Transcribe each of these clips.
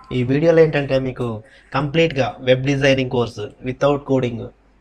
ఈ వీడియోలో ఏంటంటే మీకు కంప్లీట్గా web designing course without coding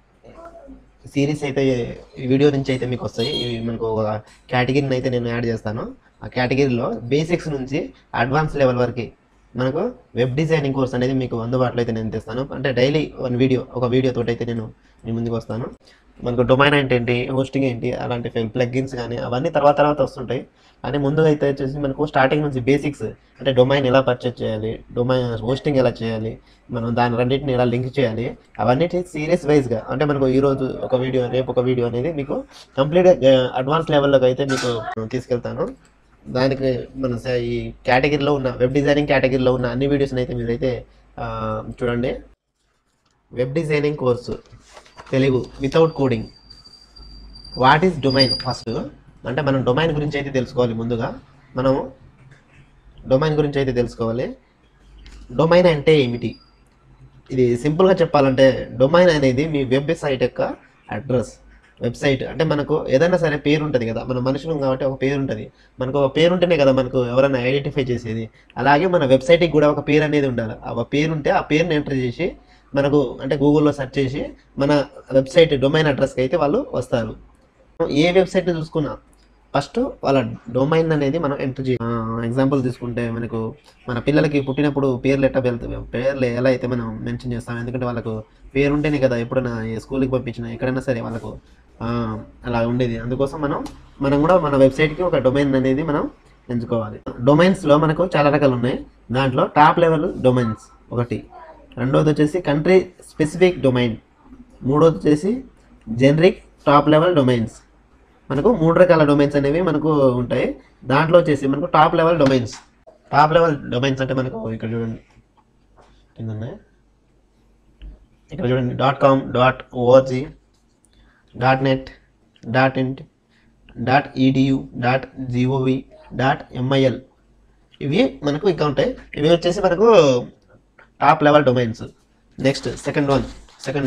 series అయితే ఈ వీడియో నుంచి అయితే మీకు వస్తాయి ఇవి మనకు ఒక కేటగిరీని అయితే నేను యాడ్ చేస్తాను ఆ కేటగిరీలో బేసిక్స్ నుంచి అడ్వాన్స్ లెవెల్ వరకు మనకు వెబ్ డిజైనింగ్ కోర్స్ అనేది మీకు అందుబాటులో అయితే నేను తెస్తాను అంటే డైలీ వన్ వీడియో ఒక వీడియో తోటి అయితే నేను మీ ముందుకు వస్తాను మనకు డొమైన్ అంటే ఏంటి హోస్టింగ్ ఏంటి అలాంటి ప్లగ్గిన్స్ కానీ అవన్నీ తర్వాత తర్వాత వస్తుంటాయి కానీ ముందుగా అయితే వచ్చేసి మనకు స్టార్టింగ్ నుంచి బేసిక్స్ అంటే డొమైన్ ఎలా పర్చేజ్ చేయాలి డొమైన్ హోస్టింగ్ ఎలా చేయాలి మనం దాని రెండింటిని ఎలా లింక్ చేయాలి అవన్నీ సీరియస్ వైజ్గా అంటే మనకు ఈ రోజు ఒక వీడియో రేపు ఒక వీడియో అనేది మీకు కంప్లీట్గా అడ్వాన్స్ లెవెల్లోకి అయితే మీకు తీసుకెళ్తాను దానికి మన స- ఈ కేటగిరీలో ఉన్న వెబ్ డిజైనింగ్ కేటగిరీలో ఉన్న అన్ని వీడియోస్ని అయితే మీరైతే ఆ, చూడండి web designing course Telugu without coding what is domain first అంటే మనం డొమైన్ గురించి అయితే తెలుసుకోవాలి ముందుగా మనము డొమైన్ గురించి అయితే తెలుసుకోవాలి డొమైన్ అంటే ఏమిటి ఇది సింపుల్గా చెప్పాలంటే డొమైన్ అనేది మీ వెబ్ సైట్ యొక్క అడ్రస్ వెబ్సైట్ అంటే మనకు ఏదైనా సరే పేరు ఉంటుంది కదా మన మనుషులు కాబట్టి ఒక పేరు ఉంటుంది మనకు ఒక పేరు ఉంటేనే కదా మనకు ఎవరైనా ఐడెంటిఫై చేసేది అలాగే మన వెబ్సైట్కి కూడా ఒక పేరు అనేది ఉండాలి ఆ పేరు ఉంటే ఆ పేరుని ఎంటర్ చేసి మనకు అంటే గూగుల్లో సెర్చ్ చేసి మన వెబ్సైట్ డొమైన్ అడ్రస్కి అయితే వాళ్ళు వస్తారు ఏ వెబ్సైట్ చూసుకున్నా ఫస్ట్ వాళ్ళ డొమైన్ అనేది మనం ఎంటర్ చేయాలి ఎగ్జాంపుల్ తీసుకుంటే మనకు మన పిల్లలకి పుట్టినప్పుడు పేర్లు ఎట్లా వెళ్తాయి పేర్లు ఎలా అయితే మనం మెన్షన్ చేస్తాం ఎందుకంటే వాళ్ళకు పేరు ఉంటేనే కదా ఎప్పుడైనా ఏ స్కూల్కి పంపించినా ఎక్కడైనా సరే వాళ్ళకు ఆ, అలా ఉండేది అందుకోసం మనం మనం కూడా మన వెబ్సైట్కి ఒక డొమైన్ అనేది మనం ఎంచుకోవాలి డొమైన్స్లో మనకు చాలా రకాలు ఉన్నాయి దాంట్లో టాప్ లెవెల్ డొమైన్స్ ఒకటి రెండోది వచ్చేసి కంట్రీ స్పెసిఫిక్ డొమైన్ మూడోది వచ్చేసి జనరిక్ టాప్ లెవెల్ డొమైన్స్ మనకు మూడు రకాల డొమైన్స్ అనేవి మనకు ఉంటాయి దాంట్లో వచ్చేసి మనకు top level domains top level domains అంటే మనకు ఇక్కడ చూడండి కింద ఉన్నాయి ఇక్కడ చూడండి dot com dot ORG dot net dot int dot EDU dot GOV dot MIL ఇవి మనకు ఇంకా ఉంటాయి ఇవి వచ్చేసి మనకు top level domains next second one second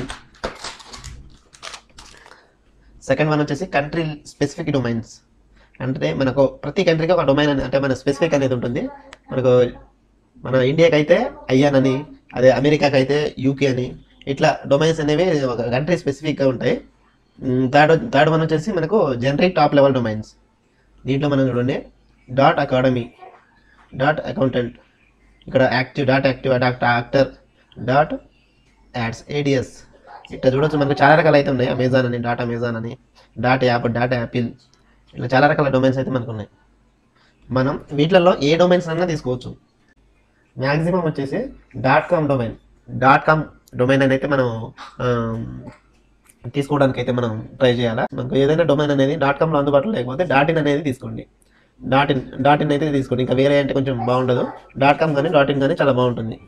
second one వచ్చేసి కంట్రీ స్పెసిఫిక్ డొమైన్స్ అంటే మనకు ప్రతి కంట్రీకి ఒక డొమైన్ అని అంటే మన స్పెసిఫిక్ అనేది ఉంటుంది మనకు మన ఇండియాకి అయితే ఐఎన్ అని అదే అమెరికాకి అయితే యూకే అని ఇట్లా డొమైన్స్ అనేవి ఒక కంట్రీ స్పెసిఫిక్గా ఉంటాయి థర్డ్ థర్డ్ వన్ వచ్చేసి మనకు జనరిక్ టాప్ లెవెల్ డొమైన్స్ దీంట్లో మనం చూడండి డాట్ అకాడమీ డాట్ అకౌంటెంట్ ఇక్కడ active dot active dot actor dot ads ADS ఇట్లా చూడొచ్చు మనకు చాలా రకాలు అయితే ఉన్నాయి అమెజాన్ అని డాట్ అమెజాన్ అని డాట్ యాప్ డాట్ యాపిల్ ఇట్లా చాలా రకాల డొమైన్స్ అయితే మనకు ఉన్నాయి మనం వీటిలలో ఏ డొమైన్స్ అన్నా తీసుకోవచ్చు మ్యాక్సిమం వచ్చేసి dot com domain dot com domain అని అయితే మనం ఆమ్, తీసుకోవడానికి అయితే మనం ట్రై చేయాలా మనకు ఏదైనా డొమైన్ అనేది డాట్ కామ్లో అందుబాటులో లేకపోతే డాట్ ఇన్ అనేది తీసుకోండి డాట్ ఇన్ డాట్ ఇన్ అయితే తీసుకోండి ఇంకా వేరే అంటే కొంచెం బాగుండదు డాట్ కామ్ కానీ డాట్ ఇన్ కానీ చాలా బాగుంటుంది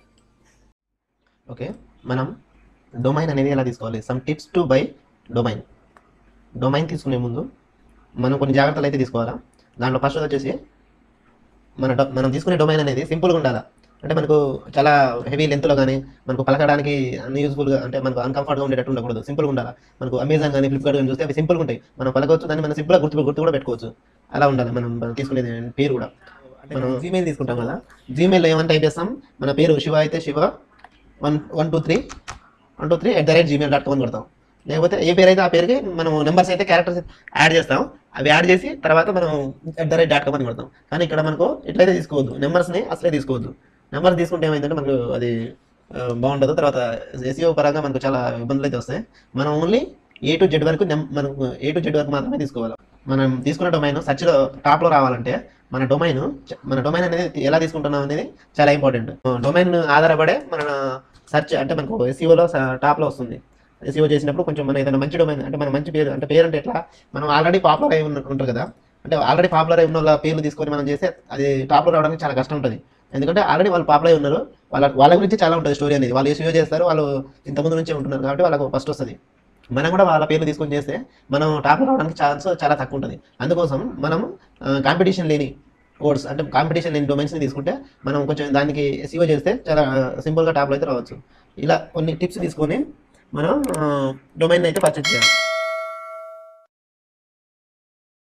ఓకే మనం డొమైన్ అనేది ఎలా తీసుకోవాలి some tips to buy domain domain తీసుకునే ముందు మనం కొన్ని జాగ్రత్తలు అయితే తీసుకోవాలా దాంట్లో ఫస్ట్ వచ్చేసి మన డొ- మనం తీసుకునే డొమైన్ అనేది సింపుల్గా ఉండాలా అంటే మనకు చాలా హెవీ లెంత్లో కానీ మనకు పలకడానికి అన్ని యూస్ఫుల్గా అంటే మనకు అన్కంఫర్ట్గా ఉండేటట్టు ఉండకూడదు సింపుల్గా ఉండాలి మనకు అమెజాన్ కానీ ఫ్లిప్కార్ట్ కానీ చూస్తే అవి సింపుల్గా ఉంటాయి మనం పలకవచ్చు దాన్ని మనం సింపుల్గా గుర్తు గుర్తు కూడా పెట్టుకోవచ్చు అలా ఉండాలి మనం మనం తీసుకునేది పేరు కూడా అంటే మనం జీమెయిల్ తీసుకుంటాం కదా జీమెయిల్లో ఏమని టైప్ చేస్తాం మన పేరు శివ అయితే Shiva one one two three one two three at the rate Gmail dot com అని కొడతాం లేకపోతే ఏ పేరు అయితే ఆ పేరుకి మనం నెంబర్స్ అయితే క్యారెక్టర్స్ యాడ్ చేస్తాం అవి యాడ్ చేసి తర్వాత మనం at the rate dot com అని కొడతాం కానీ ఇక్కడ మనకు ఇట్లయితే తీసుకోవద్దు నెంబర్స్ని అసలే తీసుకోవద్దు నెంబర్స్ తీసుకుంటే ఏమైందంటే మనకు అది ఆ, బాగుండదు తర్వాత ఎస్ఈఓ పరంగా మనకు చాలా ఇబ్బందులు అయితే వస్తాయి మనం ఓన్లీ ఏ టు జెడ్ వరకు నెం- మనకు ఏ టు జెడ్ వరకు మాత్రమే తీసుకోవాలి మనం తీసుకున్న డొమైన్ సర్చ్లో టాప్లో రావాలంటే మన డొమైన్ మన డొమైన్ అనేది ఎలా తీసుకుంటున్నాం అనేది చాలా ఇంపార్టెంట్ డొమైన్ ఆధారపడే మన సెర్చ్ అంటే మనకు ఎస్ఈఓలో టాప్లో వస్తుంది ఎస్ఈఓ చేసినప్పుడు కొంచెం మన ఏదైనా మంచి డొమైన్ అంటే మన మంచి పేరు అంటే పేరు అంటే ఎట్లా మనం ఆల్రెడీ పాపులర్ అయి ఉన్న- ఉంటారు కదా అంటే ఆల్రెడీ పాపులర్ అయి ఉన్న వాళ్ళ పేర్లు తీసుకొని మనం చేస్తే అది టాప్లో రావడానికి చాలా కష్టం ఉంటుంది ఎందుకంటే ఆల్రెడీ వాళ్ళు పాపులర్ అయి ఉన్నారు వాళ్ళ వాళ్ళ గురించి చాలా ఉంటుంది స్టోరీ అనేది వాళ్ళు ఎస్ఈఓ చేస్తారు వాళ్ళు ఇంతకుముందు నుంచే ఉంటున్నారు కాబట్టి వాళ్ళకు ఫస్ట్ వస్తుంది మనం కూడా వాళ్ళ పేర్లు తీసుకొని చేస్తే మనం టాప్ రావడానికి ఛాన్స్ చాలా తక్కువ ఉంటుంది అందుకోసం మనం కాంపిటీషన్ లేని కోడ్స్ అంటే కాంపిటీషన్ లేని డొమైన్స్ని తీసుకుంటే మనం కొంచెం దానికి ఎస్ఈఓ చేస్తే చాలా సింపుల్గా టాప్లో అయితే రావచ్చు ఇలా కొన్ని టిప్స్ తీసుకొని మనం డొమైన్ అయితే పర్చేజ్ చేయాలి